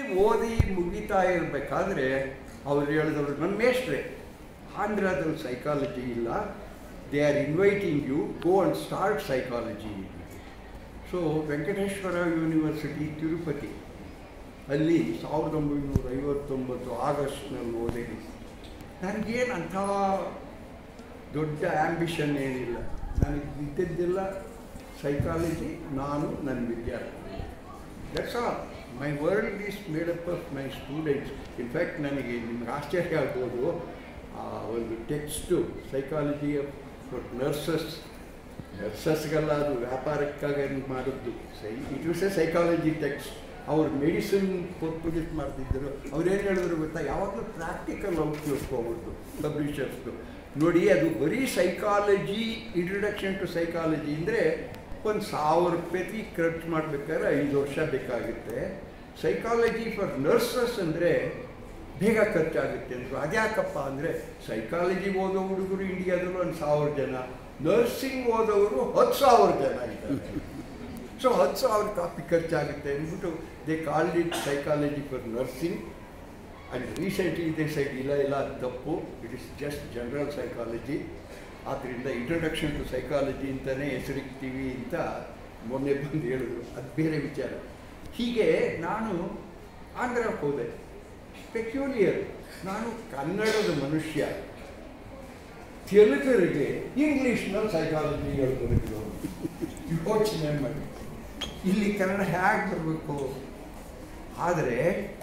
ಓದಿ ಮುಗಿತಾ ಇರಬೇಕಾದ್ರೆ ಅವ್ರು ಹೇಳಿದವರು ನನ್ನ ಮೇಷ್ಟ್ರೆ ಆಂಧ್ರದಲ್ಲಿ ಸೈಕಾಲಜಿ ಇಲ್ಲ they are inviting you go and start psychology so Venkateswara university Tirupati ಅಲ್ಲಿ ಸಾವಿರದ ಒಂಬೈನೂರ ಐವತ್ತೊಂಬತ್ತು ಆಗಸ್ಟ್ನಲ್ಲಿ ಓದಿ ನನಗೇನು ಅಂಥ ದೊಡ್ಡ ಆ್ಯಂಬಿಷನ್ ಏನಿಲ್ಲ ನನಗೆ ಇದ್ದದ್ದೆಲ್ಲ ಸೈಕಾಲಜಿ ನಾನು ನನ್ನ ವಿದ್ಯಾರ್ಥಿ that's all my world is made up of my students in fact ನನಗೆ ನಿಮ್ಗೆ ಆಶ್ಚರ್ಯ ಆಗ್ಬೋದು ಆ ಒಂದು ಟೆಕ್ಸ್ಟು ಸೈಕಾಲಜಿ ಫಾರ್ ನರ್ಸಸ್ ನರ್ಸಸ್ಗೆಲ್ಲ ಅದು ವ್ಯಾಪಾರಕ್ಕಾಗಿ ಮಾಡಿದ್ದು say it was a psychology text ಅವ್ರು ಮೆಡಿಸಿನ್ ಪರ್ಪೊಸಿಟ್ ಮಾಡ್ತಿದ್ದರು ಅವ್ರೇನು ಹೇಳಿದ್ರು ಗೊತ್ತಾ ಯಾವಾಗಲೂ ಪ್ರಾಕ್ಟಿಕಲ್ ಔಟ್ ತಿಳ್ಕೊಬೋದು ಪಬ್ಲಿಷರ್ಸ್ದು ನೋಡಿ ಅದು ಬರೀ ಸೈಕಾಲಜಿ ಇಂಟ್ರಡಕ್ಷನ್ ಟು ಸೈಕಾಲಜಿ ಅಂದರೆ ಒಂದು ಸಾವಿರ ರೂಪಾಯಿ ಖರ್ಚು ಮಾಡಬೇಕಾದ್ರೆ ಐದು ವರ್ಷ ಬೇಕಾಗುತ್ತೆ ಸೈಕಾಲಜಿ ಫಾರ್ ನರ್ಸಸ್ ಅಂದರೆ ಬೇಗ ಖರ್ಚಾಗುತ್ತೆ ಅಂದರು ಅದ್ಯಾಕಪ್ಪ ಅಂದರೆ ಸೈಕಾಲಜಿ ಓದೋ ಹುಡುಗರು ಇಂಡಿಯಾದಲ್ಲೂ ಒಂದು ಸಾವಿರ ಜನ ನರ್ಸಿಂಗ್ ಓದೋರು ಹತ್ತು ಸಾವಿರ ಜನ ಇದ್ದಾರೆ ಸೊ ಹತ್ತು ಸಾವಿರ ಕಾಪಿ ಖರ್ಚಾಗುತ್ತೆ ಅಂದ್ಬಿಟ್ಟು they called it psychology for nursing and recently they said ಇಲ್ಲ ಇಲ್ಲ ಅದು ತಪ್ಪು it is just general psychology ಆದ್ದರಿಂದ ಇಂಟ್ರೊಡಕ್ಷನ್ ಟು ಸೈಕಾಲಜಿ ಅಂತಲೇ ಹೆಸರಿಗ್ತೀವಿ ಅಂತ ಮೊನ್ನೆ ಬಂದು ಹೇಳಿದ್ರು ಅದು ಬೇರೆ ವಿಚಾರ ಹೀಗೆ ನಾನು ಆಂಧ್ರಕ್ಕೆ ಹೋದೆ ಪೆಕ್ಯುಲಿಯರ್ ನಾನು ಕನ್ನಡದ ಮನುಷ್ಯ ತೆಲುಗರಿಗೆ ಇಂಗ್ಲೀಷ್ನಲ್ಲಿ ಸೈಕಾಲಜಿ ಹೇಳ್ಕೊಬೇಕು ಯೋಚನೆ ಮಾಡಿ ಇಲ್ಲಿ ಕನ್ನಡ ಹೇಗೆ ಬರಬೇಕು ಆದರೆ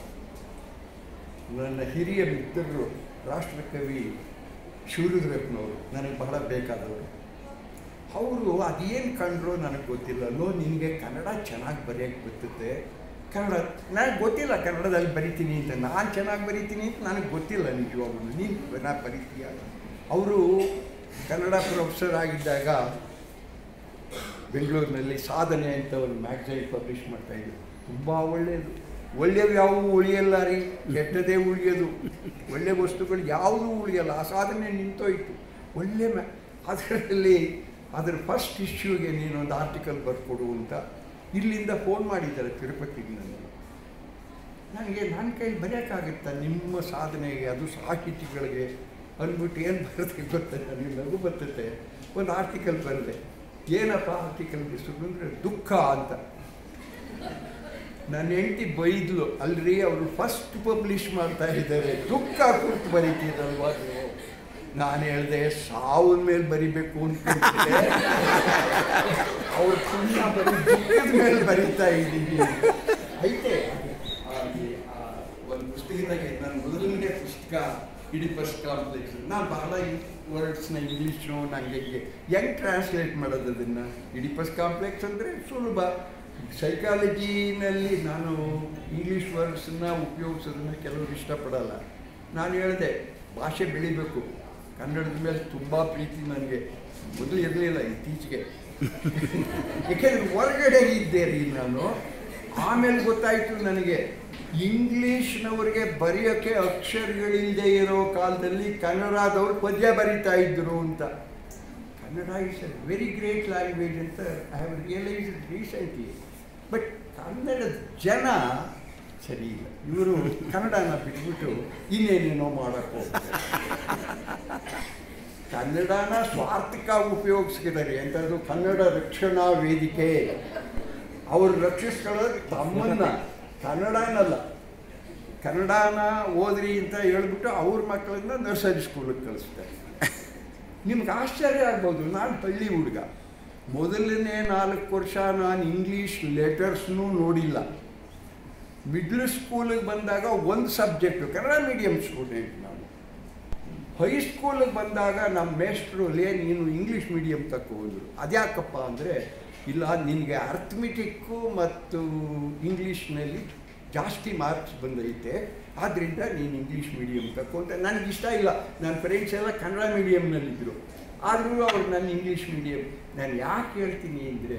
ನನ್ನ ಹಿರಿಯ ಮಿತ್ರರು ರಾಷ್ಟ್ರಕವಿ ಶಿವರುದ್ರಪ್ಪನವರು ನನಗೆ ಬಹಳ ಬೇಕಾದವರು ಅವರು ಅದೇನು ಕಂಡ್ರು ನನಗೆ ಗೊತ್ತಿಲ್ಲ ನೋ ನಿನಗೆ ಕನ್ನಡ ಚೆನ್ನಾಗಿ ಬರೆಯೋಕ್ಕೆ ಬರ್ತದೆ ಕನ್ನಡ ನನಗೆ ಗೊತ್ತಿಲ್ಲ ಕನ್ನಡದಲ್ಲಿ ಬರಿತೀನಿ ಅಂತ ನಾನು ಚೆನ್ನಾಗಿ ಬರಿತೀನಿ ಅಂತ ನನಗೆ ಗೊತ್ತಿಲ್ಲ ನಿಜವಾಗ್ಲೂ ನೀನು ನಾ ಬರಿತೀಯ ಅವರು ಕನ್ನಡ ಪ್ರೊಫೆಸರ್ ಆಗಿದ್ದಾಗ ಬೆಂಗಳೂರಿನಲ್ಲಿ ಸಾಧನೆ ಅಂತ ಒಂದು ಮ್ಯಾಗ್ಝೈನ್ ಪಬ್ಲಿಷ್ ಮಾಡ್ತಾಯಿದ್ರು ತುಂಬ ಒಳ್ಳೆಯದು ಒಳ್ಳೆಯವು ಯಾವುವು ಉಳಿಯಲ್ಲ ರೀ ಕೆಟ್ಟದೇ ಉಳಿಯೋದು ಒಳ್ಳೆ ವಸ್ತುಗಳು ಯಾವುದೂ ಉಳಿಯಲ್ಲ ಆ ಸಾಧನೆ ನಿಂತೋಯ್ತು ಒಳ್ಳೆ ಮ್ಯಾ ಅದರಲ್ಲಿ ಅದರ ಫಸ್ಟ್ ಇಶ್ಯೂಗೆ ನೀನೊಂದು ಆರ್ಟಿಕಲ್ ಬರ್ಕೊಡು ಅಂತ ಇಲ್ಲಿಂದ ಫೋನ್ ಮಾಡಿದ್ದಾರೆ ತಿರುಪತಿಗೆ ನನಗೆ ನನಗೆ ನನ್ನ ಕೈಲಿ ಬರೆಯೋಕ್ಕಾಗುತ್ತಾ ನಿಮ್ಮ ಸಾಧನೆಗೆ ಅದು ಸಾಹಿತಿಗಳಿಗೆ ಅಂದ್ಬಿಟ್ಟು ಏನು ಬರುತ್ತೆ ಗೊತ್ತದೆ ನನಗೆ ನಗು ಬರ್ತದೆ ಒಂದು ಆರ್ಟಿಕಲ್ ಬರದೆ ಏನಪ್ಪ ಆರ್ಟಿಕಲ್ ಹೆಸರು ಅಂದರೆ ದುಃಖ ಅಂತ ನನ್ನ ಹೆಂಡತಿ ಬೈದ್ಲು ಅಲ್ರಿ ಅವರು ಫಸ್ಟ್ ಪಬ್ಲಿಷ್ ಮಾಡ್ತಾ ಇದ್ದಾರೆ ದುಃಖ ಕುರಿತು ಬರೀತಿದ್ದಲ್ವಾ ನೀವು ನಾನು ಹೇಳಿದೆ ಸಾವಿನ ಮೇಲೆ ಬರಿಬೇಕು ಅಂತ ಅವ್ರು ಪುಣ್ಯ ಬರೀ ದುಃಖದ ಮೇಲೆ ಬರೀತಾ ಇದ್ದೀನಿ ಐತೆ ಹಾಗೆ ಆ ಒಂದು ಪುಸ್ತಕದಾಗೆ ನನ್ನ ಮೊದಲನೇ ಪುಸ್ತಕ ಇಡಿಪಸ್ ಕಾಂಪ್ಲೆಕ್ಸ್ ನಾನು ಬಹಳ ವರ್ಡ್ಸ್ನ ಇಂಗ್ಲೀಷು ನನಗೆ ಹೆಂಗೆ ಟ್ರಾನ್ಸ್ಲೇಟ್ ಮಾಡೋದು ಅದನ್ನು ಇಡಿಪಸ್ ಕಾಂಪ್ಲೆಕ್ಸ್ ಅಂದರೆ ಸುಲಭ ಸೈಕಾಲಜಿನಲ್ಲಿ ನಾನು ಇಂಗ್ಲೀಷ್ ವರ್ಡ್ಸನ್ನ ಉಪಯೋಗಿಸೋದನ್ನ ಕೆಲವರು ಇಷ್ಟಪಡಲ್ಲ ನಾನು ಹೇಳಿದೆ ಭಾಷೆ ಬೆಳಿಬೇಕು ಕನ್ನಡದ ಮೇಲೆ ತುಂಬ ಪ್ರೀತಿ ನನಗೆ ಮೊದಲು ಇರಲಿಲ್ಲ ಇತ್ತೀಚೆಗೆ ಯಾಕೆಂದ್ರೆ ಹೊರಗಡೆ ಇದ್ದೆ ರೀ ನಾನು ಆಮೇಲೆ ಗೊತ್ತಾಯಿತು ನನಗೆ ಇಂಗ್ಲೀಷ್ನವ್ರಿಗೆ ಬರೆಯೋಕ್ಕೆ ಅಕ್ಷರಗಳಿಲ್ಲದೆ ಇರೋ ಕಾಲದಲ್ಲಿ ಕನ್ನಡದವ್ರು ಪದ್ಯ ಬರಿತಾ ಇದ್ರು ಅಂತ Kannada is a very great language ಅಂತ I have realise recently but ಕನ್ನಡದ ಜನ ಸರಿ ಇಲ್ಲ ಇವರು ಕನ್ನಡನ ಬಿಟ್ಬಿಟ್ಟು ಇನ್ನೇನೇನೋ ಮಾಡೋಕ್ಕೆ ಹೋಗ್ತಾರೆ ಕನ್ನಡನ ಸ್ವಾರ್ಥಕ್ಕಾಗಿ ಉಪಯೋಗಿಸ್ತಿದ್ದಾರೆ ಎಂಥದ್ದು ಕನ್ನಡ ರಕ್ಷಣಾ ವೇದಿಕೆ ಅವರು ರಕ್ಷಿಸ್ಕೊಳ್ಳೋದು ತಮ್ಮನ್ನ ಕನ್ನಡನಲ್ಲ ಕನ್ನಡನ ಓದ್ರಿ ಅಂತ ಹೇಳ್ಬಿಟ್ಟು ಅವ್ರ ಮಕ್ಕಳನ್ನ ನರ್ಸರಿ ಸ್ಕೂಲಿಗೆ ಕಳಿಸ್ತಾರೆ ನಿಮ್ಗೆ ಆಶ್ಚರ್ಯ ಆಗ್ಬೋದು ನಾನು ಹಳ್ಳಿ ಹುಡುಗ ಮೊದಲನೇ ನಾಲ್ಕು ವರ್ಷ ನಾನು ಇಂಗ್ಲೀಷ್ ಲೆಟರ್ಸ್ನೂ ನೋಡಿಲ್ಲ ಮಿಡ್ಲ್ ಸ್ಕೂಲಿಗೆ ಬಂದಾಗ ಒಂದು ಸಬ್ಜೆಕ್ಟು ಕನ್ನಡ ಮೀಡಿಯಂ ಸ್ಟೂಡೆಂಟ್ ನಾನು ಹೈಸ್ಕೂಲಿಗೆ ಬಂದಾಗ ನಮ್ಮ ಮೇಸ್ಟ್ರು ಲೇ ನೀನು ಇಂಗ್ಲೀಷ್ ಮೀಡಿಯಂ ತಕ್ಕೋದ್ರು ಅದ್ಯಾಕಪ್ಪ ಅಂದರೆ ಇಲ್ಲ ನಿನಗೆ ಅರ್ಥಮೆಟಿಕ್ಕು ಮತ್ತು ಇಂಗ್ಲೀಷ್ನಲ್ಲಿ ಜಾಸ್ತಿ ಮಾರ್ಕ್ಸ್ ಬಂದೈತೆ ಆದ್ದರಿಂದ ನೀನು ಇಂಗ್ಲೀಷ್ ಮೀಡಿಯಂ ತಕ್ಕೋ ಅಂತ ನನಗೆ ಇಷ್ಟ ಇಲ್ಲ ನನ್ನ ಫ್ರೆಂಡ್ಸ್ ಎಲ್ಲ ಕನ್ನಡ ಮೀಡಿಯಮ್ನಲ್ಲಿದ್ದರು ಆದರೂ ಅವ್ರು ನನ್ನ ಇಂಗ್ಲೀಷ್ ಮೀಡಿಯಂ ನಾನು ಯಾಕೆ ಹೇಳ್ತೀನಿ ಅಂದರೆ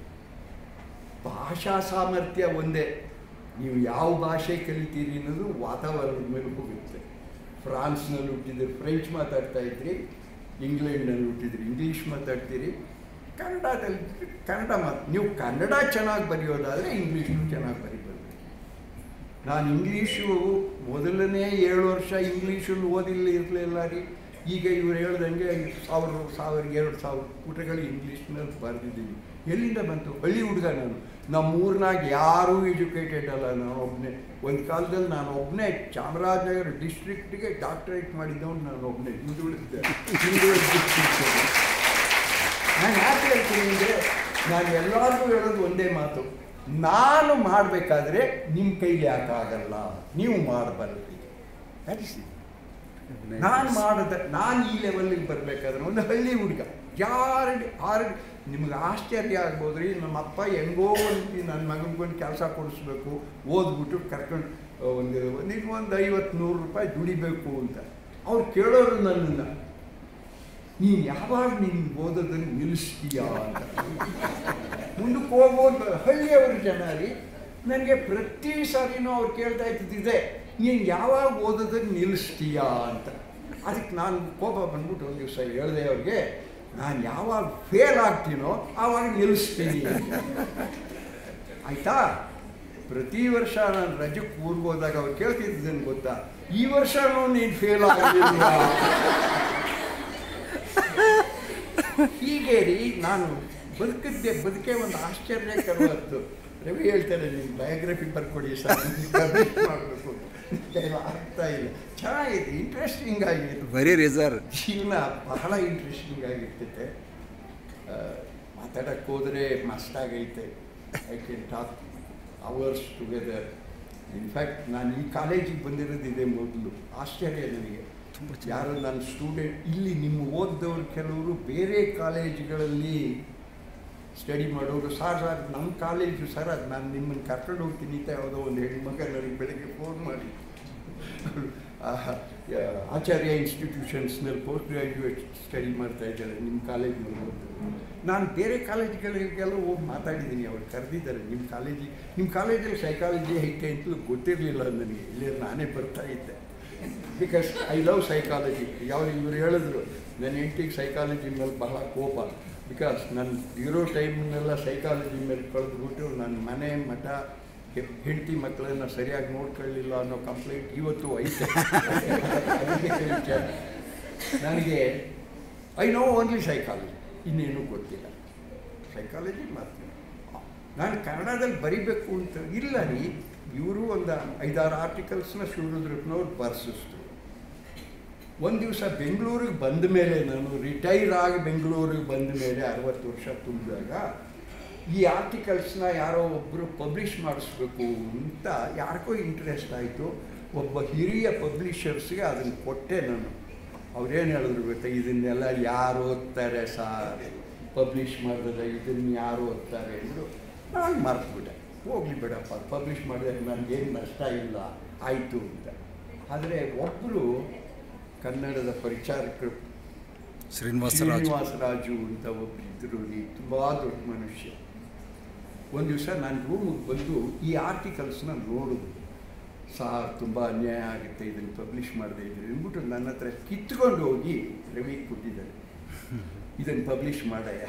ಭಾಷಾ ಸಾಮರ್ಥ್ಯ ಒಂದೇ ನೀವು ಯಾವ ಭಾಷೆ ಕಲಿತೀರಿ ಅನ್ನೋದು ವಾತಾವರಣದ ಮೇಲೆ ಹೋಗುತ್ತೆ ಫ್ರಾನ್ಸ್ನಲ್ಲಿ ಹುಟ್ಟಿದ್ರೆ ಫ್ರೆಂಚ್ ಮಾತಾಡ್ತಾ ಇದ್ರಿ ಇಂಗ್ಲೆಂಡ್ನಲ್ಲಿ ಹುಟ್ಟಿದ್ರಿ ಇಂಗ್ಲೀಷ್ ಮಾತಾಡ್ತೀರಿ ಕನ್ನಡದಲ್ಲಿ ಕನ್ನಡ ಮಾತು ನೀವು ಕನ್ನಡ ಚೆನ್ನಾಗಿ ಬರೆಯೋದಾದರೆ ಇಂಗ್ಲೀಷ್ನು ಚೆನ್ನಾಗಿ ಬರಿಬೋದು ನಾನು ಇಂಗ್ಲೀಷು ಮೊದಲನೇ ಏಳು ವರ್ಷ ಇಂಗ್ಲೀಷಲ್ಲಿ ಓದಿಲ್ಲ ಇರಲಿಲ್ಲ ರೀ ಈಗ ಇವ್ರು ಹೇಳ್ದಂಗೆ ಸಾವಿರ ಸಾವಿರ ಎರಡು ಸಾವಿರ ಪುಟಗಳು ಇಂಗ್ಲೀಷ್ನಲ್ಲಿ ಬರೆದಿದ್ದೀನಿ ಎಲ್ಲಿಂದ ಬಂತು ಹಳ್ಳಿ ಹುಡುಗ ನಾನು ನಮ್ಮ ಊರಿನಾಗ ಯಾರೂ ಎಜುಕೇಟೆಡ್ ಅಲ್ಲ ನಾನು ಒಬ್ಬನೇ ಒಂದು ಕಾಲದಲ್ಲಿ ನಾನು ಒಬ್ಬನೇ ಚಾಮರಾಜನಗರ ಡಿಸ್ಟ್ರಿಕ್ಟಿಗೆ ಡಾಕ್ಟರೇಟ್ ಮಾಡಿದ್ದವನು ನಾನು ಒಬ್ಬನೇ ಹಿಂದುಳಿದ ಹಿಂದುಳಿದ district. ನಾನು ಯಾಕೆ ಹೇಳ್ತೀನಿ ಅಂದರೆ ನಾನು ಎಲ್ಲರಿಗೂ ಹೇಳೋದು ಒಂದೇ ಮಾತು ನಾನು ಮಾಡಬೇಕಾದ್ರೆ ನಿಮ್ಮ ಕೈಲಿ ಯಾಕಾಗಲ್ಲ ನೀವು ಮಾಡಬಲ್ಲರಿ ದಟ್ ಇಸ್ ನಾನು ಮಾಡಿದ ನಾನು ಈ ಲೆವೆಲ್ಲಿಗೆ ಬರಬೇಕಾದ್ರೆ ಒಂದು ಹಳ್ಳಿ ಹುಡುಗ ಯಾರು ಆರು ನಿಮ್ಗೆ ಆಶ್ಚರ್ಯ ಆಗ್ಬೋದು ರೀ ನಮ್ಮ ಅಪ್ಪ ಹೆಂಗೋ ಒಂದು ನನ್ನ ಮಗನಿಗೊಂದು ಕೆಲಸ ಕೊಡಿಸ್ಬೇಕು ಓದ್ಬಿಟ್ಟು ಕರ್ಕೊಂಡು ಒಂದು ಒಂದಿಗೆ ಒಂದು ಐವತ್ತು ನೂರು ರೂಪಾಯಿ ದುಡಿಬೇಕು ಅಂತ ಅವ್ರು ಕೇಳೋರು ನನ್ನನ್ನು ನೀನು ಯಾವಾಗ ನೀನು ಓದೋದನ್ನು ನಿಲ್ಲಿಸ್ತೀಯಾ ಅಂತ ಮುಂದಕ್ಕೆ ಹೋಗೋದು ಹಳ್ಳಿಯವ್ರ ಜನ ರೀ ನನಗೆ ಪ್ರತಿ ಸಾರಿನೂ ಅವ್ರು ಕೇಳ್ತಾ ಇದ್ದಿದ್ದೆ ನೀನು ಯಾವಾಗ ಓದೋದನ್ನು ನಿಲ್ಲಿಸ್ತೀಯಾ ಅಂತ ಅದಕ್ಕೆ ನಾನು ಕೋಪ ಬಂದ್ಬಿಟ್ಟು ಒಂದು ದಿವಸ ಹೇಳಿದೆ ಅವ್ರಿಗೆ ನಾನು ಯಾವಾಗ ಫೇಲ್ ಆಗ್ತೀನೋ ಆವಾಗ ನಿಲ್ಲಿಸ್ತೀನಿ ಆಯ್ತಾ ಪ್ರತಿ ವರ್ಷ ನಾನು ರಜಕ್ಕೆ ಊರಿಗೆ ಹೋದಾಗ ಅವ್ರು ಕೇಳ್ತಿದ್ದೇನೆ ಗೊತ್ತಾ ಈ ವರ್ಷನೂ ನೀನು ಫೇಲ್ ಆಗಲಿಲ್ಲ ಹೀಗೆ ರೀ ನಾನು ಬದುಕಿದ್ದೆ ಬದುಕೆ ಒಂದು ಆಶ್ಚರ್ಯಕರವಾದ್ದು ರವಿ ಹೇಳ್ತಾರೆ ನೀವು ಬಯೋಗ್ರಫಿ ಬರ್ಕೊಡಿ ಸರ್ ಪಬ್ಲಿಷ್ ಮಾಡಬೇಕು ಆಗ್ತಾ ಇಲ್ಲ ಚೆನ್ನಾಗಿದೆ ಇಂಟ್ರೆಸ್ಟಿಂಗ್ ಆಗಿದೆ ವೆರಿ ರಿಸರ್ ಜೀವನ ಬಹಳ ಇಂಟ್ರೆಸ್ಟಿಂಗ್ ಆಗಿರ್ತೈತೆ ಆ, ಮಾತಾಡಕ್ಕೆ ಹೋದರೆ ಮಸ್ತಾಗೈತೆ I can talk hours together in fact ನಾನು ಈ ಕಾಲೇಜಿಗೆ ಬಂದಿರೋದಿದೆ ಮೊದಲು ಆಶ್ಚರ್ಯ ನನಗೆ ಯಾರು ನನ್ನ ಸ್ಟೂಡೆಂಟ್ ಇಲ್ಲಿ ನಿಮ್ಮ ಓದ್ದವ್ರು ಕೆಲವರು ಬೇರೆ ಕಾಲೇಜುಗಳಲ್ಲಿ ಸ್ಟಡಿ ಮಾಡೋರು ಸರ್ ಸರ್ ನಮ್ಮ ಕಾಲೇಜು ಸರ್ ಅದು ನಾನು ನಿಮ್ಮನ್ನು ಕರ್ಕೊಂಡು ಹೋಗ್ತೀನಿ ಅಂತ ಯಾವುದೋ ಒಂದು ಹೆಣ್ಮಗ ನನಗೆ ಬೆಳಗ್ಗೆ ಫೋನ್ ಮಾಡಿ ಆ, ಯಾ- ಆಚಾರ್ಯ ಇನ್ಸ್ಟಿಟ್ಯೂಷನ್ಸ್ನಲ್ಲಿ ಪೋಸ್ಟ್ ಗ್ರ್ಯಾಜುಯೇಟ್ ಸ್ಟಡಿ ಮಾಡ್ತಾ ಇದ್ದಾರೆ ನಿಮ್ಮ ಕಾಲೇಜ್ನಲ್ಲಿ ಓದಿದ್ರು ನಾನು ಬೇರೆ ಕಾಲೇಜ್ಗಳಿಗೆಲ್ಲ ಹೋಗಿ ಮಾತಾಡಿದ್ದೀನಿ ಅವ್ರು ಕರೆದಿದ್ದಾರೆ ನಿಮ್ಮ ಕಾಲೇಜಿಗೆ ನಿಮ್ಮ ಕಾಲೇಜಲ್ಲಿ ಸೈಕಾಲಜಿ ಐತೆ ಅಂತಲೂ ಗೊತ್ತಿರಲಿಲ್ಲ ನನಗೆ ಇಲ್ಲಿ ನಾನೇ ಬರ್ತಾ ಇದ್ದೆ ಬಿಕಾಸ್ ಐ ಲವ್ ಸೈಕಾಲಜಿ ಯಾವ ಇವರು ಹೇಳಿದ್ರು ನನ್ನ ಹೆಂಡತಿಗೆ ಸೈಕಾಲಜಿ ಮೇಲೆ ಬಹಳ ಕೋಪ ಬಿಕಾಸ್ ನನ್ನ ಇರೋ ಟೈಮ್ನೆಲ್ಲ ಸೈಕಾಲಜಿ ಮೇಲೆ ಕಳೆದ್ಬಿಟ್ಟು ನನ್ನ ಮನೆ ಮಠ ಹೆ- ಹೆಂಡತಿ ಮಕ್ಕಳನ್ನ ಸರಿಯಾಗಿ ನೋಡ್ಕೊಳ್ಳಿಲ್ಲ ಅನ್ನೋ ಕಂಪ್ಲೇಂಟ್ ಇವತ್ತು ಐತೆ ಅದಕ್ಕೆ ವಿಚಾರ. ನನಗೆ ಐ ನೋ ಓನ್ಲಿ ಸೈಕಾಲಜಿ ಇನ್ನೇನು ಗೊತ್ತಿಲ್ಲ ಸೈಕಾಲಜಿ ಮಾಡ್ತೀನಿ ನಾನು ಕನ್ನಡದಲ್ಲಿ ಬರಿಬೇಕು ಅಂತ ಇಲ್ಲ ರೀ ಇವರು ಒಂದು ಐದಾರು ಆರ್ಟಿಕಲ್ಸ್ನ ಶಿವರುದ್ರಪ್ಪನವ್ರು ಬರ್ಸಿಸ್ತು ಒಂದು ದಿವಸ ಬೆಂಗಳೂರಿಗೆ ಬಂದ ಮೇಲೆ ನಾನು ರಿಟೈರ್ ಆಗಿ ಬೆಂಗಳೂರಿಗೆ ಬಂದ ಮೇಲೆ ಅರವತ್ತು ವರ್ಷ ತುಂಬಿದಾಗ ಈ ಆರ್ಟಿಕಲ್ಸ್ನ ಯಾರೋ ಒಬ್ಬರು ಪಬ್ಲಿಷ್ ಮಾಡಿಸ್ಬೇಕು ಅಂತ ಯಾರಿಗೋ ಇಂಟ್ರೆಸ್ಟ್ ಆಯಿತು ಒಬ್ಬ ಹಿರಿಯ ಪಬ್ಲಿಷರ್ಸ್ಗೆ ಅದನ್ನು ಕೊಟ್ಟೆ ನಾನು ಅವ್ರೇನು ಹೇಳಿದ್ರು ಗೊತ್ತಾ ಇದನ್ನೆಲ್ಲ ಯಾರು ಓದ್ತಾರೆ ಸಾರ್ ಪಬ್ಲಿಷ್ ಮಾಡಿದ್ರೆ ಇದನ್ನು ಯಾರು ಓದ್ತಾರೆ ಅಂದರು ನಾನು ಮರ್ತುಬಿಟ್ಟೆ ಹೋಗ್ಲಿ ಬಿಡಪ್ಪ ಪಬ್ಲಿಷ್ ಮಾಡಿದ್ರೆ ನನಗೇನು ನಷ್ಟ ಇಲ್ಲ ಆಯಿತು ಅಂತ ಆದರೆ ಒಬ್ಬರು ಕನ್ನಡದ ಪರಿಚಾರಕರು ಶ್ರೀನಿವಾಸರಾಜ್ ಶ್ರೀನಿವಾಸರಾಜು ಅಂತ ಒಬ್ಬರಿದ್ದರು ರೀ ತುಂಬ ದೊಡ್ಡ ಮನುಷ್ಯ ಒಂದು ದಿವಸ ನಾನು ರೂಮಿಗೆ ಬಂದು ಈ ಆರ್ಟಿಕಲ್ಸ್ನ ನೋಡಿದ್ರು ಸಾರ್ ತುಂಬ ಅನ್ಯಾಯ ಆಗುತ್ತೆ ಇದನ್ನು ಪಬ್ಲಿಷ್ ಮಾಡದೇ ಇದ್ರೆ ಅಂದ್ಬಿಟ್ಟು ನನ್ನ ಹತ್ರ ಕಿತ್ಕೊಂಡು ಹೋಗಿ ರವಿಗೆ ಕೊಟ್ಟಿದ್ದಾರೆ ಇದನ್ನು ಪಬ್ಲಿಷ್ ಮಾಡಯ್ಯ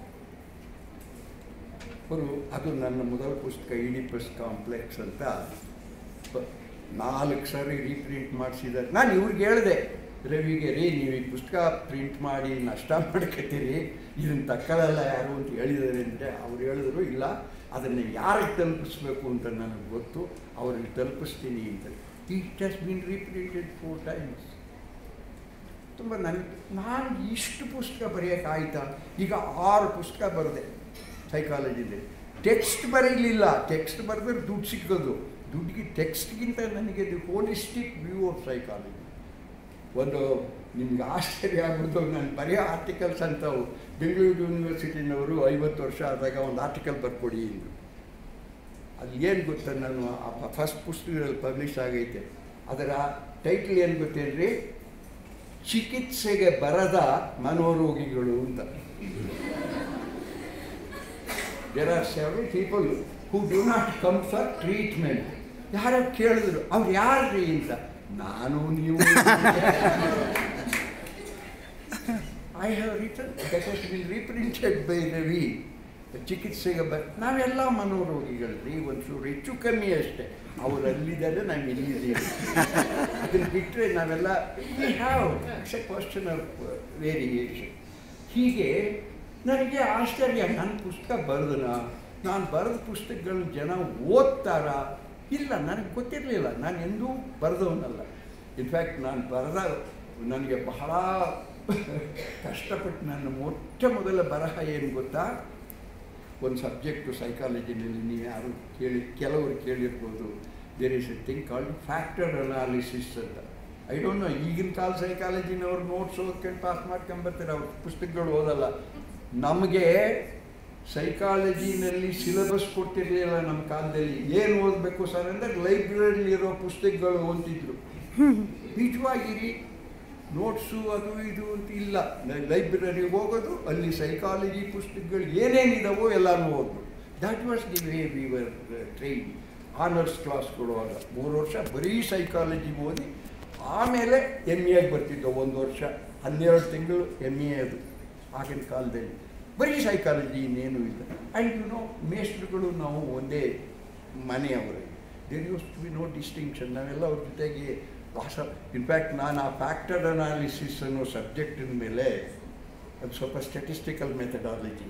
ಅವರು ಅದು ನನ್ನ ಮೊದಲ ಪುಸ್ತಕ ಇಡಿಪಸ್ ಕಾಂಪ್ಲೆಕ್ಸ್ ಅಂತ ಪ- ನಾಲ್ಕು ಸಾರಿ ರೀಪ್ರಿಂಟ್ ಮಾಡಿಸಿದ್ದಾರೆ ನಾನು ಇವ್ರಿಗೆ ಹೇಳಿದೆ ರವಿಗೆ ರೀ ನೀವು ಈ ಪುಸ್ತಕ ಪ್ರಿಂಟ್ ಮಾಡಿ ನಷ್ಟ ಮಾಡ್ಕೊತೀರಿ ಇದನ್ನು ತಕ್ಕೊಳ್ಳಲ್ಲ ಯಾರು ಅಂತ ಹೇಳಿದ್ದಾರೆ ಅಂದರೆ ಅವ್ರು ಹೇಳಿದ್ರು ಇಲ್ಲ ಅದನ್ನು ಯಾರಿಗೆ ತಲುಪಿಸ್ಬೇಕು ಅಂತ ನನಗೆ ಗೊತ್ತು ಅವ್ರಿಗೆ ತಲುಪಿಸ್ತೀನಿ ಅಂತ it has been ರೀಪ್ರಿಂಟೆಡ್ four times ತುಂಬ ನನಗೆ ನಾನು ಇಷ್ಟು ಪುಸ್ತಕ ಬರೆಯೋಕ್ಕಾಯ್ತಾ ಈಗ ಆರು ಪುಸ್ತಕ ಬರೆದೆ ಸೈಕಾಲಜಿಲಿ ಟೆಕ್ಸ್ಟ್ ಬರೀಲಿಲ್ಲ ಟೆಕ್ಸ್ಟ್ ಬರೆದ್ರೆ ದುಡ್ಡು ಸಿಕ್ಕೋದು ದುಡ್ಡಿಗೆ ಟೆಕ್ಸ್ಟ್ಗಿಂತ ನನಗೆ ಇದು ಹೋಲಿಸ್ಟಿಕ್ ವ್ಯೂ ಆಫ್ ಸೈಕಾಲಜಿ ಒಂದು ನಿಮ್ಗೆ ಆಶ್ಚರ್ಯ ಆಗ್ಬಿಡ್ತು ನಾನು ಬರೆಯೋ ಆರ್ಟಿಕಲ್ಸ್ ಅಂತವು ಬೆಂಗಳೂರು ಯೂನಿವರ್ಸಿಟಿನವರು ಐವತ್ತು ವರ್ಷ ಆದಾಗ ಒಂದು ಆರ್ಟಿಕಲ್ ಬರ್ಕೊಡಿ ಅಂದರು ಅದು ಏನು ಗೊತ್ತಾ ನಾನು ಆ ಫಸ್ಟ್ ಪುಸ್ತಕದಲ್ಲಿ ಪಬ್ಲಿಷ್ ಆಗೈತೆ ಅದರ ಟೈಟ್ಲ್ ಏನು ಗೊತ್ತೇನ್ರಿ ಚಿಕಿತ್ಸೆಗೆ ಬರದ ಮನೋರೋಗಿಗಳು ಅಂತ there are several people who do not come for treatment ಯಾರೋ ಕೇಳಿದ್ರು ಅವ್ರು ಯಾರ್ರಿ ಅಂತ ನಾನು ನೀವು I have written that has been reprinted by Ravi ಚಿಕಿತ್ಸೆಗೆ ಬ ನಾವೆಲ್ಲ ಮನೋರೋಗಿಗಳ್ರಿ ಒಂಚೂರು ಹೆಚ್ಚು ಕಮ್ಮಿ ಅಷ್ಟೇ ಅವ್ರು ಅಲ್ಲಿದ್ದಾರೆ ನಾವು ಇಲ್ಲಿದ್ದೀವಿ ಅದನ್ನು ಬಿಟ್ಟರೆ ನಾವೆಲ್ಲ we have it's a question of variation ಹೀಗೆ ನನಗೆ ಆಶ್ಚರ್ಯ ನನ್ನ ಪುಸ್ತಕ ಬರೆದನ ನಾನು ಬರೆದ ಪುಸ್ತಕಗಳನ್ನ ಜನ ಓದ್ತಾರಾ ಇಲ್ಲ ನನಗೆ ಗೊತ್ತಿರಲಿಲ್ಲ ನಾನು ಎಂದೂ ಬರೆದವನಲ್ಲ ಇನ್ಫ್ಯಾಕ್ಟ್ ನಾನು ಬರೆದ ನನಗೆ ಬಹಳ ಕಷ್ಟಪಟ್ಟು ನನ್ನ ಮೊಟ್ಟ ಮೊದಲ ಬರಹ ಏನು ಗೊತ್ತಾ ಒಂದು ಸಬ್ಜೆಕ್ಟು ಸೈಕಾಲಜಿನಲ್ಲಿ ನೀವು ಯಾರು ಕೇಳಿ ಕೆಲವರು ಕೇಳಿರ್ಬೋದು there is a thing called factor analysis ಅಂತ ಐ ಡೋಂಟ್ ನೋ ಈಗಿನ ಕಾಲ ಸೈಕಾಲಜಿನವ್ರು ನೋಟ್ಸ್ ಓದ್ಕೊಂಡು ಪಾಸ್ ಮಾಡ್ಕೊಂಬರ್ತಾರೆ ಅವ್ರ ಪುಸ್ತಕಗಳು ಓದಲ್ಲ ನಮಗೆ ಸೈಕಾಲಜಿನಲ್ಲಿ ಸಿಲೆಬಸ್ ಕೊಟ್ಟಿರಲಿಲ್ಲ ನಮ್ಮ ಕಾಲದಲ್ಲಿ ಏನು ಓದಬೇಕು ಸರ್ ಅಂದರೆ ಲೈಬ್ರರಿಲಿರೋ ಪುಸ್ತಕಗಳು ಓದ್ತಿದ್ರು ನಿಜವಾಗಿರಿ ನೋಟ್ಸು ಅದು ಇದು ಅಂತ ಇಲ್ಲ ಲೈಬ್ರರಿಗೆ ಹೋಗೋದು ಅಲ್ಲಿ ಸೈಕಾಲಜಿ ಪುಸ್ತಕಗಳು ಏನೇನಿದಾವೋ ಎಲ್ಲನೂ ಓದು that was the way we were train honours class ಕೊಡುವಾಗ ಮೂರು ವರ್ಷ ಬರೀ ಸೈಕಾಲಜಿ ಓದಿ ಆಮೇಲೆ ಎಮ್ ಎಗೆ ಬರ್ತಿದ್ದೋ ಒಂದು ವರ್ಷ ಹನ್ನೆರಡು ತಿಂಗಳು ಎಮ್ ಎ ಅದು ಆಗಿನ ಕಾಲದಲ್ಲಿ ಬರೀ ಸೈಕಾಲಜಿ ಇನ್ನೇನು ಇಲ್ಲ ಆ್ಯಂಡ್ ಯು ನೋ ಮೇಸ್ಟ್ರುಗಳು ನಾವು ಒಂದೇ ಮನೆಯವರು there used to be no distinction ನಾವೆಲ್ಲ ಅವ್ರ ಜೊತೆಗೆ ಭಾಷ ಇನ್ಫ್ಯಾಕ್ಟ್ ನಾನು ಆ ಫ್ಯಾಕ್ಟರ್ ಅನಾಲಿಸಿಸ್ ಅನ್ನೋ ಸಬ್ಜೆಕ್ಟಿನ ಮೇಲೆ ಅದು ಸ್ವಲ್ಪ ಸ್ಟೆಟಿಸ್ಟಿಕಲ್ ಮೆಥಡಾಲಜಿ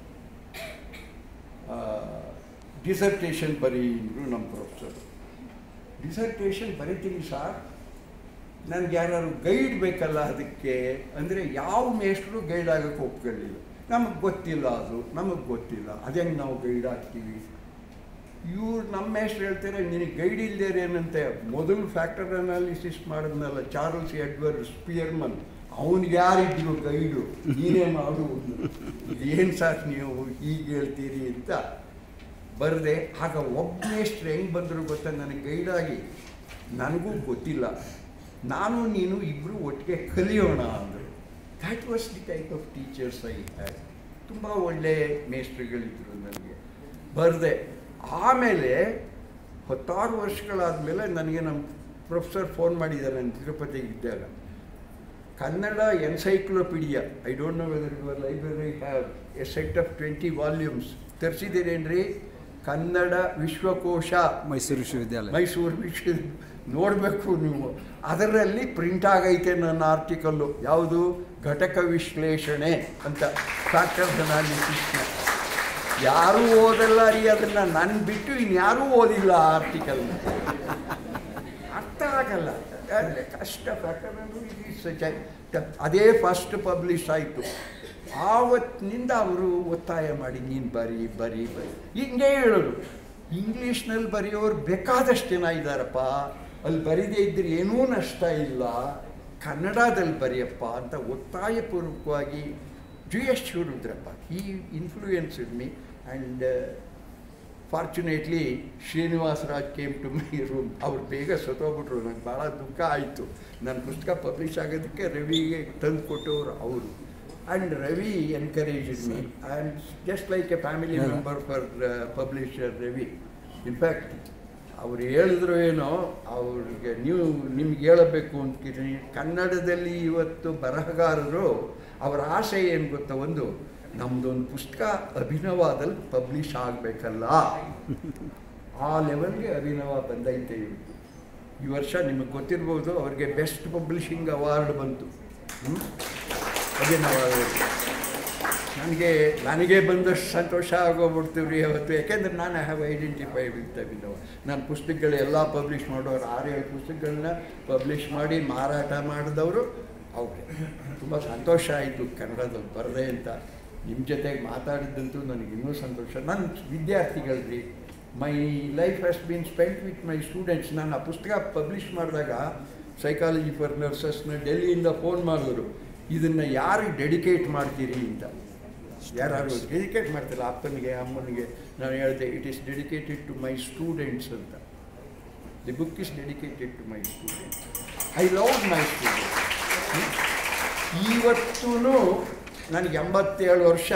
ಡಿಸರ್ಟೇಷನ್ ಬರೀರು ನಮ್ಮ ಪ್ರೊಫೆಸರ್ ಡಿಸರ್ಟೇಷನ್ ಬರಿತೀನಿ ಸರ್ ನನಗೆ ಯಾರು ಗೈಡ್ ಬೇಕಲ್ಲ ಅದಕ್ಕೆ ಅಂದರೆ ಯಾವ ಮೇಸ್ಟ್ರು ಗೈಡ್ ಆಗೋಕ್ಕೆ ಒಪ್ಕೊಳ್ಳಿಲ್ಲ ನಮಗೆ ಗೊತ್ತಿಲ್ಲ ಅದು ನಮಗೆ ಗೊತ್ತಿಲ್ಲ ಅದೇಂಗೆ ನಾವು ಗೈಡ್ ಆಗ್ತೀವಿ ಇವ್ರು ನಮ್ಮ ಮೇಸ್ಟ್ರು ಹೇಳ್ತಾರೆ ನಿನಗೆ ಗೈಡ್ ಇಲ್ಲದೆ ಏನಂತೆ ಮೊದಲು ಫ್ಯಾಕ್ಟರ್ ಅನಾಲಿಸಿಸ್ ಮಾಡಿದ್ನಲ್ಲ ಚಾರ್ಲ್ಸ್ ಎಡ್ವರ್ಡ್ ಸ್ಪಿಯರ್ಮನ್ ಅವನಿಗೆ ಯಾರಿದ್ರು ಗೈಡು ನೀನೇ ಮಾಡು ಏನು ಸರ್ ನೀವು ಹೀಗೆ ಹೇಳ್ತೀರಿ ಅಂತ ಬರದೆ ಆಗ ಒಬ್ಬ ಮೇಸ್ಟ್ರು ಹೆಂಗೆ ಬಂದರು ಗೊತ್ತಾ ನನಗೆ ಗೈಡಾಗಿ ನನಗೂ ಗೊತ್ತಿಲ್ಲ ನಾನು ನೀನು ಇಬ್ಬರು ಒಟ್ಟಿಗೆ ಕಲಿಯೋಣ ಅಂದರು that was the type of teachers I had ತುಂಬ ಒಳ್ಳೆ ಮೇಸ್ಟ್ರುಗಳಿದ್ರು ನನಗೆ ಬರದೆ ಆಮೇಲೆ ಹತ್ತಾರು ವರ್ಷಗಳಾದಮೇಲೆ ನನಗೆ ನಮ್ಮ ಪ್ರೊಫೆಸರ್ ಫೋನ್ ಮಾಡಿದ್ದಾರೆ ನಾನು ತಿರುಪತಿಗೆ ಇದ್ದಾಗ Kannada encyclopedia I don't know whether your library have a set of twenty volumes ತರಿಸಿದ್ದೀರೇನ್ರಿ ಕನ್ನಡ ವಿಶ್ವಕೋಶ ಮೈಸೂರು ವಿಶ್ವವಿದ್ಯಾಲಯ ಮೈಸೂರು ವಿಶ್ವ ನೋಡಬೇಕು ನೀವು ಅದರಲ್ಲಿ ಪ್ರಿಂಟ್ ಆಗೈತೆ ನನ್ನ ಆರ್ಟಿಕಲ್ಲು ಯಾವುದು ಘಟಕ ವಿಶ್ಲೇಷಣೆ ಅಂತ ಫ್ಯಾಕ್ಟರ್ ಅನಾಲಿಸಿಸ್ನ ಯಾರೂ ಓದಲ್ಲ ರೀ ಅದನ್ನು ನನ್ನ ಬಿಟ್ಟು ಇನ್ಯಾರೂ ಓದಿಲ್ಲ ಆ ಆರ್ಟಿಕಲ್ನ ಅರ್ಥ ಆಗಲ್ಲ ಅದೇ ಕಷ್ಟ ಫ್ಯಾಕ್ಟರ್ ಅದೇ ಫಸ್ಟ್ ಪಬ್ಲಿಷ್ ಆಯಿತು ಆವತ್ತಿನಿಂದ ಅವರು ಒತ್ತಾಯ ಮಾಡಿ ನೀನು ಬರಿ ಬರಿ ಬರಿ ಹಿಂಗೆ ಹೇಳೋದು ಇಂಗ್ಲೀಷ್ನಲ್ಲಿ ಬರೆಯೋರು ಬೇಕಾದಷ್ಟು ಜನ ಇದ್ದಾರಪ್ಪ ಅಲ್ಲಿ ಬರೀದೇ ಇದ್ದರೆ ಏನೂ ನಷ್ಟ ಇಲ್ಲ ಕನ್ನಡದಲ್ಲಿ ಬರೆಯಪ್ಪ ಅಂತ ಒತ್ತಾಯಪೂರ್ವಕವಾಗಿ ಜಿ ಎಸ್ ಶಿವರುದ್ರಪ್ಪ ಈ influenced me and fortunately Srinivasa Raj came to my room ಅವ್ರು ಬೇಗ ಸತ್ತೋಗ್ಬಿಟ್ರು ನನಗೆ ಭಾಳ ದುಃಖ ಆಯಿತು ನನ್ನ ಪುಸ್ತಕ ಪಬ್ಲಿಷ್ ಆಗೋದಕ್ಕೆ ರವಿಗೆ ತಂದು ಕೊಟ್ಟವರು ಅವರು and Ravi encourage me and just like a family Yeah. Member for publisher Ravi in fact ಅವ್ರು ಹೇಳಿದ್ರು ಏನೋ ಅವ್ರಿಗೆ ನೀವು ನಿಮ್ಗೆ ಹೇಳಬೇಕು ಅಂತೀನಿ ಕನ್ನಡದಲ್ಲಿ ಇವತ್ತು ಬರಹಗಾರರು ಅವರ ಆಸೆ ಏನು ಗೊತ್ತಾ ಒಂದು ನಮ್ಮದೊಂದು ಪುಸ್ತಕ ಅಭಿನವದಲ್ಲಿ ಪಬ್ಲಿಷ್ ಆಗಬೇಕಲ್ಲ ಆ ಲೆವೆಲ್ಗೆ ಅಭಿನವ ಬಂದೈತೆ ಇವತ್ತು ಈ ವರ್ಷ ನಿಮಗೆ ಗೊತ್ತಿರ್ಬೋದು ಅವ್ರಿಗೆ ಬೆಸ್ಟ್ ಪಬ್ಲಿಷಿಂಗ್ ಅವಾರ್ಡ್ ಬಂತು ಹ್ಮ್? ಅಭಿನವ ಅವರಿಗೆ ನನಗೆ ನನಗೆ ಬಂದಷ್ಟು ಸಂತೋಷ ಆಗೋಗ್ಬಿಡ್ತೀವಿ ರೀ ಅವತ್ತು ಯಾಕೆಂದ್ರೆ ನಾನು ಹ್ಯಾವ್ ಐಡೆಂಟಿಫೈ ವಿತ್ ಅಭಿನವ ನಾನು ಪುಸ್ತಕಗಳು ಎಲ್ಲ ಪಬ್ಲಿಷ್ ಮಾಡೋರು ಆರೇಳು ಪುಸ್ತಕಗಳನ್ನ ಪಬ್ಲಿಷ್ ಮಾಡಿ ಮಾರಾಟ ಮಾಡಿದವರು ಅವ್ರಿಗೆ ತುಂಬ ಸಂತೋಷ ಆಯಿತು ಕನ್ನಡದಲ್ಲಿ ಬರದೆ ಅಂತ ನಿಮ್ಮ ಜೊತೆಗೆ ಮಾತಾಡಿದ್ದಂತೂ ನನಗೆ ಇನ್ನೂ ಸಂತೋಷ ನನ್ನ ವಿದ್ಯಾರ್ಥಿಗಳ್ರಿ my life has been spend with my students ನಾನು ಆ ಪುಸ್ತಕ ಪಬ್ಲಿಷ್ ಮಾಡಿದಾಗ ಸೈಕಾಲಜಿ ಫಾರ್ ನರ್ಸಸ್ನ ಡೆಲ್ಲಿಯಿಂದ ಫೋನ್ ಮಾಡಿದ್ರು ಇದನ್ನು ಯಾರಿಗೆ ಡೆಡಿಕೇಟ್ ಮಾಡ್ತೀರಿ ಅಂತ ಯಾರು ಡೆಡಿಕೇಟ್ ಮಾಡ್ತಿಲ್ಲ ಅಪ್ಪನಿಗೆ ಅಮ್ಮನಿಗೆ ನಾನು ಹೇಳಿದೆ it is dedicated to my students ಅಂತ the book is dedicated to my students I love my students ಇವತ್ತೂ ನನಗೆ ಎಂಬತ್ತೇಳು ವರ್ಷ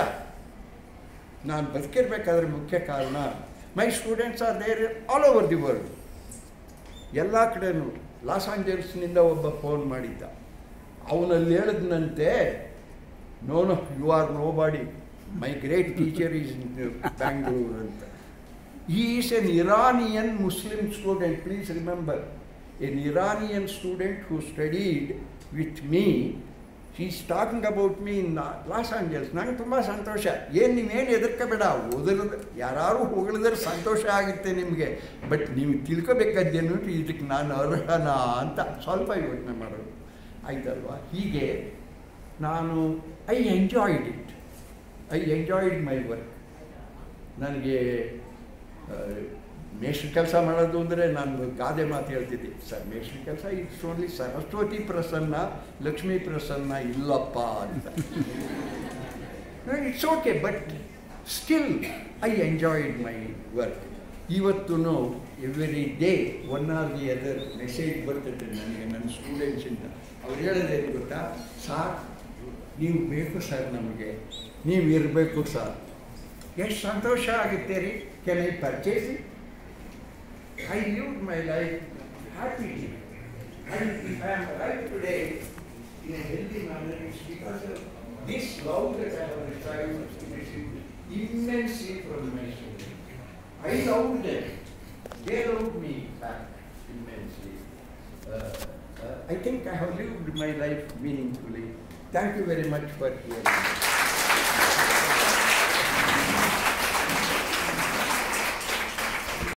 ನಾನು ಬದುಕಿರ್ಬೇಕಾದ್ರೆ ಮುಖ್ಯ ಕಾರಣ my students are there all over the world ಎಲ್ಲ ಕಡೆನೂ ಲಾಸ್ ಆಂಜಲ್ಸ್ನಿಂದ ಒಬ್ಬ ಫೋನ್ ಮಾಡಿದ್ದ ಅವನಲ್ಲಿ ಹೇಳಿದ್ನಂತೆ no no you are nobody my great teacher is in Bangalore ಅಂತ He is an Iranian Muslim student, please remember. An Iranian student who studied with me. He's talking about me in Los Angeles. ನಂಗೆ ತುಂಬ ಸಂತೋಷ ಏನು ನೀವೇನು ಹೆದರ್ಕೋಬೇಡ ಓದಿರೋದು ಯಾರು ಹೊಗಳಿದ್ರೆ ಸಂತೋಷ ಆಗುತ್ತೆ ನಿಮಗೆ but ನೀವು ತಿಳ್ಕೊಬೇಕಾದ್ದೇನು ಇದಕ್ಕೆ ನಾನು ಅರ್ಹನ ಅಂತ ಸ್ವಲ್ಪ ಯೋಚನೆ ಮಾಡೋದು ಆಯ್ತಲ್ವಾ ಹೀಗೆ ನಾನು I enjoyed it I enjoyed my work ನನಗೆ ಮೇಷ್ಟ್ರ ಕೆಲಸ ಮಾಡೋದು ಅಂದರೆ ನಾನು ಗಾದೆ ಮಾತು ಹೇಳ್ತಿದ್ದೆ ಸರ್ ಮೇಷ್ಟ್ರ ಕೆಲಸ ಇಟ್ಸ್ ಓನ್ಲಿ ಸರಸ್ವತಿ ಪ್ರಸನ್ನ ಲಕ್ಷ್ಮೀ ಪ್ರಸನ್ನ ಇಲ್ಲಪ್ಪ ಅಂತ it's okay but still I enjoyed my work ಇವತ್ತು every day one or the other message ಬರ್ತೈತೆ ನನಗೆ ನನ್ನ ಸ್ಟೂಡೆಂಟ್ಸಿಂದ ಅವ್ರು ಹೇಳೋದೇನು ಗೊತ್ತಾ ಸಾರ್ ನೀವು ಬೇಕು ಸರ್ ನಮಗೆ ನೀವು ಇರಬೇಕು ಸರ್ ಎಷ್ಟು ಸಂತೋಷ ಆಗುತ್ತೆ ರೀ can I purchase I live my life happy And if I am alive today in a healthy manner, it's because of this love that I have received received immensely from my children. I loved them. They loved me back immensely. Uh, uh, I think I have lived my life meaningfully. Thank you very much for hearing.